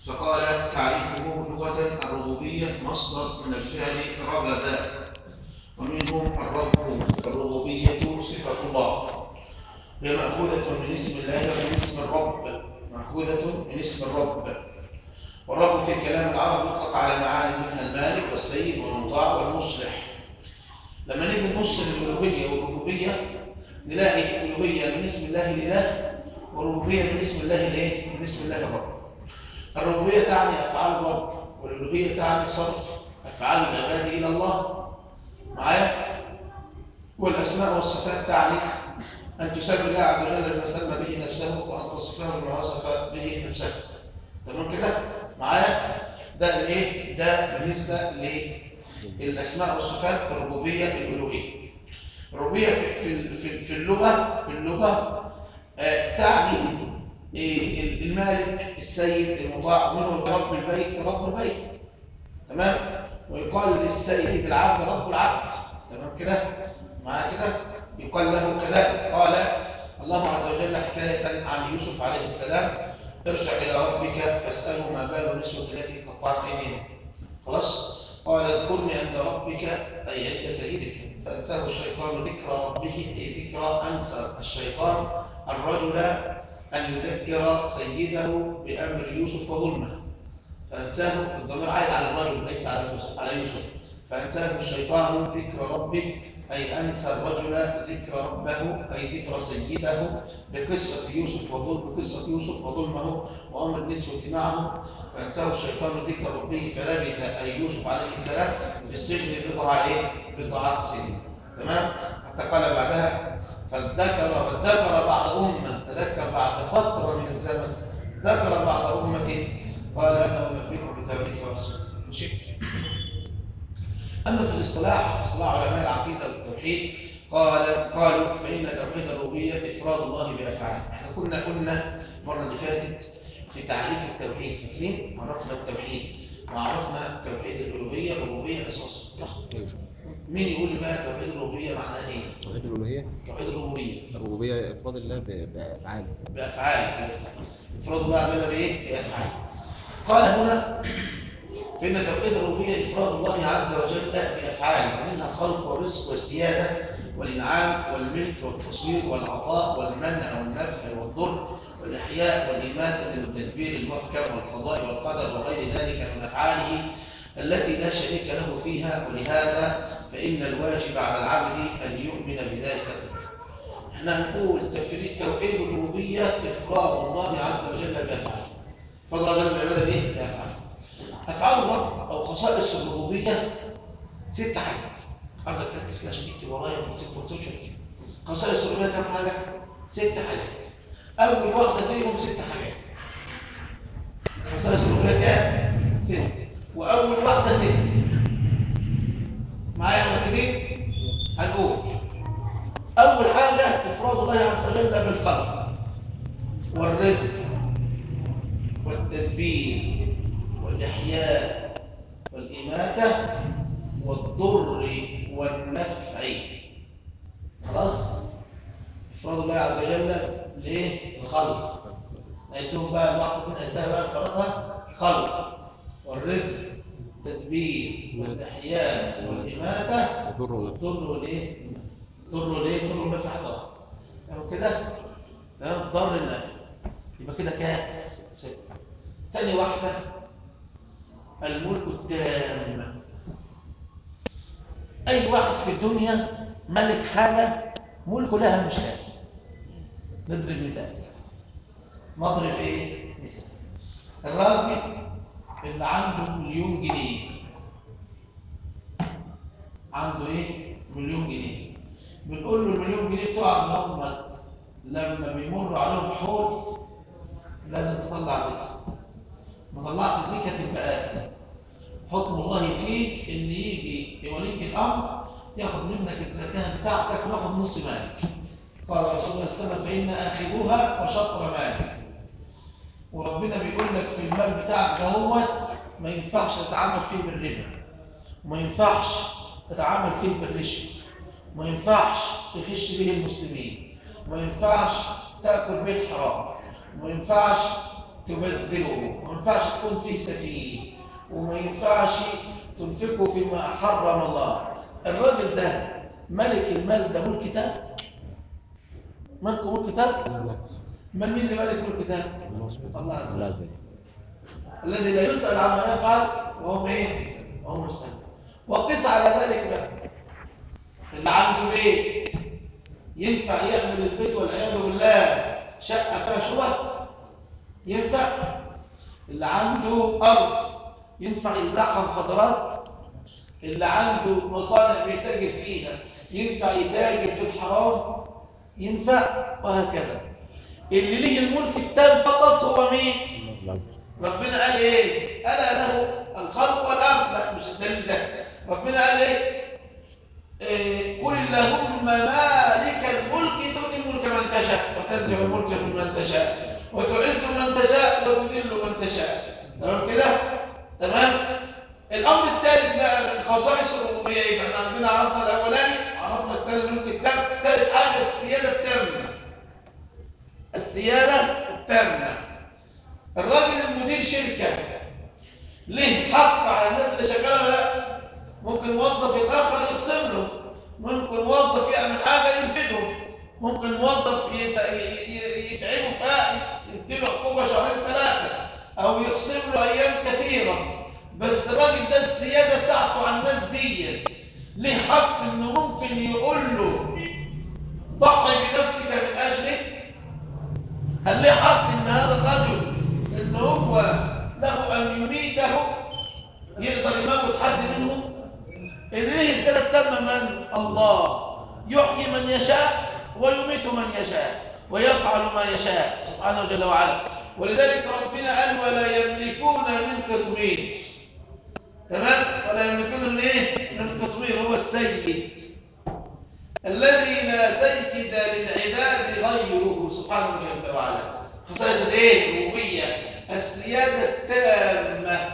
فقال تعريفه لغة الربوبية مصدر من الفعل ربب ومنهم الرب الربوبية صفة الله هي مأخوذة من اسم الله ومن اسم الرب مأخوذة من اسم الرب والرب في كلام العرب يطلق على معاني منها المالك والسيد والمطاع والمصلح لما نيجي نبص للألوهية والربوبية نلاقي الألوهية من اسم الله الإله والربوبية من اسم الله الإيه؟ من اسم الله الرب الربوبية تعني أفعال الرب والألوهية تعني صرف أفعال العباد إلى الله معايا والأسماء والصفات تعني أن تسمي الله عز وجل بما سمى به نفسه وأن تصفه بما وصف به نفسه تمام كده معايا ده الايه ده بالنسبه للاسماء والصفات الربوبيه الالوهيه الربوبيه في في في, في اللغه في اللغه آه تعني إيه المالك السيد المطاع منه رب البيت رب البيت تمام ويقال للسيد العبد رب العبد تمام كده معايا كده يقال له كذلك قال الله عز وجل حكايه عن يوسف عليه السلام ارجع إلى ربك فاسأله ما بال النسوة التي قطعت أيديهم خلاص قال اذكرني عند ربك أي عند سيدك فأنساه الشيطان ذكر ربه أي ذكر أنسى الشيطان الرجل أن يذكر سيده بأمر يوسف وظلمه فأنساه الضمير عائد على الرجل ليس على يوسف على يوسف فأنساه الشيطان ذكر ربه أي أنسى الرجل ذكر ربه أي ذكر سيده بقصة يوسف وظلم بقصة يوسف وظلمه وأمر النسوة معه فأنساه الشيطان ذكر ربه فلبث أي يوسف عليه السلام في السجن بضع إيه؟ بضع سنين تمام؟ حتى قال بعدها فذكر فذكر بعد أمة تذكر بعد فترة من الزمن ذكر بعد أمة قال أنا أنبئكم بتأويل فرس ماشي أما في الاصطلاح اصطلاح علماء العقيدة والتوحيد قال قالوا فإن توحيد الربوبية إفراد الله بأفعاله احنا كنا قلنا المرة اللي فاتت في تعريف التوحيد فاكرين عرفنا التوحيد وعرفنا توحيد الألوهية الربوبية الأساس صح؟ مين يقول لي بقى توحيد الربوبية معناه إيه؟ توحيد الألوهية توحيد الربوبية الربوبية إفراد الله ب- بأفعاله بأفعاله إفراد الله عملنا بإيه؟ بأفعاله قال هنا فإن توحيد الربوبية إفراد الله عز وجل بأفعاله ومنها الخلق والرزق والسيادة والإنعام والملك والتصوير والعطاء والمنع والنفع والضر والإحياء والإماتة والتدبير المحكم والقضاء والقدر وغير ذلك من أفعاله التي لا شريك له فيها ولهذا فإن الواجب على العبد أن يؤمن بذلك كله. احنا نقول تفريد توحيد الربوبية إفراد الله عز وجل بأفعاله إفراد الله عز وجل بالعبادة بإيه؟ بأفعاله أفعال الرب أو خصائص الربوبية ست حاجات عايزك تركز كده عشان تكتب ورايا وما تسيب ما تسيبش كده خصائص الربوبية كام حاجة؟ ست حاجات أول واحدة فيهم ست حاجات خصائص الربوبية كام؟ ست وأول واحدة ست معايا مركزين؟ هنقول أول حاجة إفراد الله عز وجل بالخلق والرزق والتدبير والإحياء والإماتة والضر والنفع خلاص إفراد الله عز وجل ليه؟ الخلق نعدهم بقى الواحدة دي نعدها بقى انفرادها خلق والرزق تدبير والإحياء والإماتة الضر والنفع. والضر والإيه؟ ضر ليه؟ ضر والنفع حاجة واحدة تمام كده؟ تمام ضر النفع يبقى كده كام؟ ستة تاني واحدة الملك التام أي واحد في الدنيا ملك حاجة ملكه لها مش تام نضرب مثال نضرب إيه؟ مثال الراجل اللي عنده مليون جنيه عنده إيه؟ مليون جنيه بنقول له المليون جنيه بتوع هم لما بيمر عليهم حول لازم تطلع زكاة ما طلعتش زكاة تبقى آثم حكم الله فيك ان يجي ولي الامر ياخذ منك الزكاه بتاعتك وياخذ نص مالك قال رسول الله صلى الله عليه وسلم فان اخذوها وشطر مالك وربنا بيقول لك في المال بتاعك دهوت ما ينفعش تتعامل فيه بالربا وما ينفعش تتعامل فيه بالرشوه وما ينفعش تغش به المسلمين وما ينفعش تاكل به الحرام وما ينفعش تبذله ما ينفعش تكون فيه سفيه وما ينفعش تنفقه فيما حرم الله الراجل ده ملك المال ده ملك كتاب ملكه ملك كتاب من مين اللي ملك ملك كتاب الله عز وجل لازم الذي لا يسأل عما يفعل وهو ايه وهو مسأل وقس على ذلك بقى اللي عنده بيت ينفع يعمل البيت والعياذ بالله شقة فيها شبه ينفع اللي عنده أرض ينفع يزرعها مخدرات اللي عنده مصانع بيتاجر فيها ينفع يتاجر في الحرام ينفع وهكذا اللي ليه الملك التام فقط هو مين لازم ربنا قال ايه الا له الخلق والامر لا مش الدليل ده ربنا قال ايه إيه، قل اللهم مالك الملك تؤتي الملك من تشاء وتنزع الملك ممن تشاء وتعز من تشاء وتذل من تشاء تمام كده تمام الامر الثالث بقى من خصائص الربوبيه يبقى احنا عندنا عرفنا الاولاني عرفنا الثاني الملك التام ثالث حاجه السياده التامه السياده التامه الراجل المدير شركه ليه حق على الناس اللي شغاله ولا لا ممكن موظف يتاخر يخصم له ممكن موظف يعمل حاجه يرفده ممكن موظف يت- ي- ي- يتعبه فيديله عقوبه شهرين ثلاثه او يخصم له ايام كثيره بس الراجل ده السياده بتاعته على الناس دي ليه حق انه ممكن يقول له ضحي بنفسك من اجله هل ليه حق ان هذا الرجل ان هو له ان يميته يقدر يموت حد منهم اللي ليه السنه التامه من الله يحيي من يشاء ويميت من يشاء ويفعل ما يشاء سبحانه جل وعلا ولذلك ربنا قال ولا يملكون من قطمير تمام ولا يملكون من ايه من قطمير هو السيد الذي لا سيد للعباد غيره سبحانه جل وعلا خصائص الايه الربوبيه السياده التامه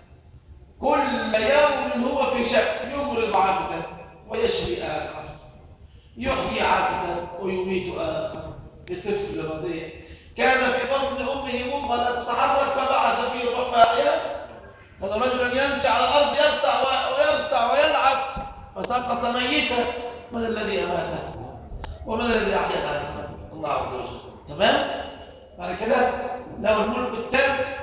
كل يوم هو في شك يمرض عبدا ويشفي اخر يحيي عبدا ويميت اخر بطفل رضيع كان في بطن امه مضغه لا تتحرك فبعث فيه الروح فاحياه هذا رجلا يمشي على الارض يرتع و- ويرتع ويلعب فسقط ميتا من الذي اماته ومن الذي احيا الاخر الله عز وجل تمام بعد كده له الملك التام